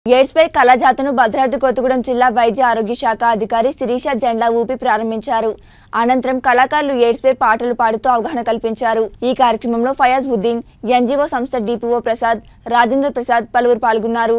AIDS పై కళాజాతను భద్రాద్రి కొత్తగూడెం జిల్లా వైద్య ఆరోగ్య శాఖ అధికారి శిరీష జెండా ఊపి ప్రారంభించారు అనంతరం కళాకారులు ఎయిడ్స్ పై పాటలు పాడుతూ అవగాహన కల్పించారు ఈ కార్యక్రమంలో ఫయాజ్ ఉద్దీన్ ఎన్జీఓ సంస్థ డిపిఓ ప్రసాద్ రాజేంద్ర ప్రసాద్ పలువురు పాల్గొన్నారు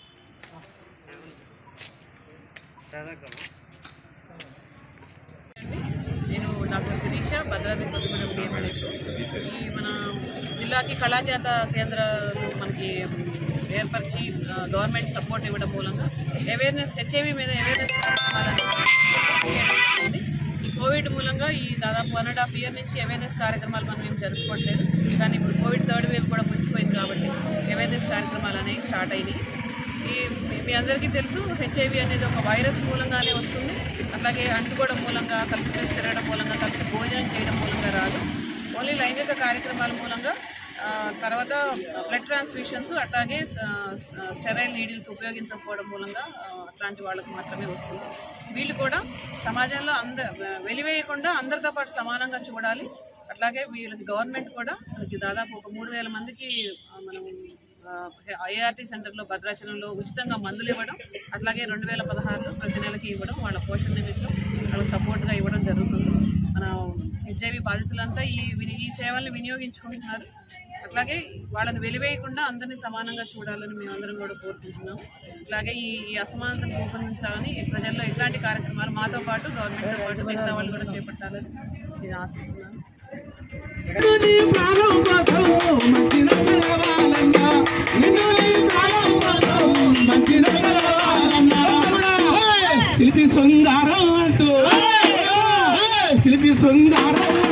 నేను డాక్టర్ శిరీష భద్రాద్రి కొత్తగూడెం డిఎంఎస్ ఈ మన జిల్లాకి కళాజాత కేంద్రాలు మనకి ఏర్పరిచి ఆ, గవర్నమెంట్ సపోర్ట్ ఇవ్వడం మూలంగా అవేర్నెస్ హెచ్ఐవి మీద అవేర్నెస్ కార్యక్రమాలను చేయడం జరిగింది. ఈ కోవిడ్ మూలంగా ఈ దాదాపు వన్ అండ్ హాఫ్ ఇయర్ నుంచి అవేర్నెస్ కార్యక్రమాలు మనం ఏం జరుపుకోవట్లేదు కానీ ఇప్పుడు కోవిడ్ థర్డ్ వేవ్ కూడా ముగిసిపోయింది కాబట్టి అవేర్నెస్ కార్యక్రమాలు అనేవి స్టార్ట్ అయినాయి ఈ మీ- మీ అందరికీ తెలుసు హెచ్ఐవి అనేది ఒక వైరస్ మూలంగానే వస్తుంది అట్లాగే అంటుకోవడం మూలంగా కలిసి కలిసి తిరగడం మూలంగా కలిసి భోజనం చేయడం మూలంగా రాదు ఓన్లీ లైంగిక కార్యక్రమాల మూలంగా ఆ, తర్వాత బ్లడ్ ట్రాన్స్ఫ్యూషన్స్ అట్లాగే స్టెరైల్ నీడిల్స్ ఉపయోగించకపోవడం మూలంగా ఆ, అట్లాంటి వాళ్ళకి మాత్రమే వస్తుంది వీళ్ళు కూడా సమాజంలో అంద వెలివేయకుండా అందరితో పాటు సమానంగా చూడాలి అట్లాగే వీళ్ళకి గవర్నమెంట్ కూడా మనకి దాదాపు ఒక మూడు వేల మందికి ఆ, మనం ఐఆర్టీ సెంటర్లో భద్రాచలంలో ఉచితంగా మందులు ఇవ్వడం అట్లాగే రెండు వేల పదహారులో ప్రతి నెలకి ఇవ్వడం వాళ్ళ పోషణ నిమిత్తం వాళ్ళకి సపోర్ట్గా ఇవ్వడం జరుగుతుంది మన హెచ్ఐవి బాధితులంతా ఈ విని- ఈ సేవల్ని వినియోగించుకుంటున్నారు అట్లాగే వాళ్ళని వెలివేయకుండా అందరినీ సమానంగా చూడాలని మేమందరం కూడా కోరుకుంటున్నాం అట్లాగే ఈ ఈ అసమానతను రూపొందించాలని ఈ ప్రజల్లో ఇట్లాంటి కార్యక్రమాలు మాతో పాటు గవర్నమెంట్తో పాటు మిగతా వాళ్ళు కూడా చేపట్టాలని నేను ఆశిస్తున్నాను నీ ప్రాణం కోసం మంచి నడవాలన్నా నిన్ను నీ ప్రాణం కోసం మంచి నడవాలన్నా శిల్పి సుందరం అంటూ శిల్పి సుందరం